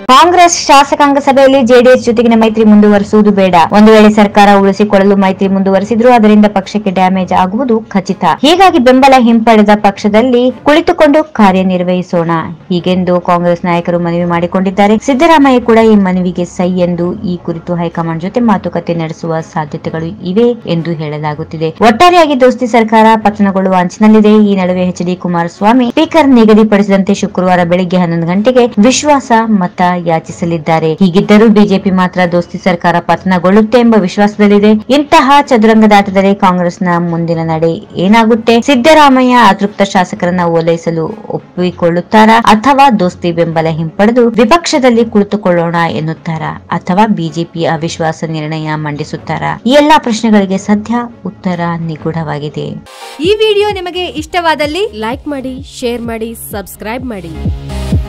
ಕಾಂಗ್ರೆಸ್ ಶಾಸಕಾಂಗ ಸಭೆಯಲ್ಲಿ ಜೆಡಿಎಸ್ ಜೊತೆಗಿನ ಮೈತ್ರಿ ಮುಂದುವರಿಸುವುದು ಬೇಡ ಒಂದು ವೇಳೆ ಸರ್ಕಾರ ಉಳಿಸಿಕೊಳ್ಳಲು ಮೈತ್ರಿ ಮುಂದುವರಿಸಿದ್ರು ಅದರಿಂದ ಪಕ್ಷಕ್ಕೆ ಡ್ಯಾಮೇಜ್ ಆಗುವುದು ಖಚಿತ ಹೀಗಾಗಿ ಬೆಂಬಲ ಹಿಂಪಡೆದ ಪಕ್ಷದಲ್ಲಿ ಕುಳಿತುಕೊಂಡು ಕಾರ್ಯನಿರ್ವಹಿಸೋಣ ಹೀಗೆಂದು ಕಾಂಗ್ರೆಸ್ ನಾಯಕರು ಮನವಿ ಮಾಡಿಕೊಂಡಿದ್ದಾರೆ ಸಿದ್ದರಾಮಯ್ಯ ಕೂಡ ಈ ಮನವಿಗೆ ಸೈ ಎಂದು ಈ ಕುರಿತು ಹೈಕಮಾಂಡ್ ಜೊತೆ ಮಾತುಕತೆ ನಡೆಸುವ ಸಾಧ್ಯತೆಗಳು ಇವೆ ಎಂದು ಹೇಳಲಾಗುತ್ತಿದೆ ಒಟ್ಟಾರೆಯಾಗಿ ದೋಸ್ತಿ ಸರ್ಕಾರ ಪತನಗೊಳ್ಳುವ ಅಂಚಿನಲ್ಲಿದೆ ಈ ನಡುವೆ ಎಚ್ ಡಿ ಕುಮಾರಸ್ವಾಮಿ ಸ್ಪೀಕರ್ ನಿಗದಿಪಡಿಸಿದಂತೆ ಶುಕ್ರವಾರ ಬೆಳಿಗ್ಗೆ ಹನ್ನೊಂದು ಗಂಟೆಗೆ ವಿಶ್ವಾಸ ಮತ ಯಾಚಿಸಲಿದ್ದಾರೆ ಹೀಗಿದ್ದರೂ ಬಿಜೆಪಿ ಮಾತ್ರ ದೋಸ್ತಿ ಸರ್ಕಾರ ಪತನಗೊಳ್ಳುತ್ತೆ ಎಂಬ ವಿಶ್ವಾಸದಲ್ಲಿದೆ ಇಂತಹ ಚದುರಂಗದಾಟದಲ್ಲಿ ಕಾಂಗ್ರೆಸ್ನ ಮುಂದಿನ ನಡೆ ಏನಾಗುತ್ತೆ ಸಿದ್ದರಾಮಯ್ಯ ಅತೃಪ್ತ ಶಾಸಕರನ್ನ ಓಲೈಸಲು ಒಪ್ಪಿಕೊಳ್ಳುತ್ತಾರಾ ಅಥವಾ ದೋಸ್ತಿ ಬೆಂಬಲ ಹಿಂಪಡೆದು ವಿಪಕ್ಷದಲ್ಲಿ ಕುಳಿತುಕೊಳ್ಳೋಣ ಎನ್ನುತ್ತಾರಾ ಅಥವಾ ಬಿಜೆಪಿ ಅವಿಶ್ವಾಸ ನಿರ್ಣಯ ಮಂಡಿಸುತ್ತಾರಾ ಈ ಎಲ್ಲಾ ಪ್ರಶ್ನೆಗಳಿಗೆ ಸದ್ಯ ಉತ್ತರ ನಿಗೂಢವಾಗಿದೆ ಈ ವಿಡಿಯೋ ನಿಮಗೆ ಇಷ್ಟವಾದಲ್ಲಿ ಲೈಕ್ ಮಾಡಿ ಶೇರ್ ಮಾಡಿ ಸಬ್ಸ್ಕ್ರೈಬ್ ಮಾಡಿ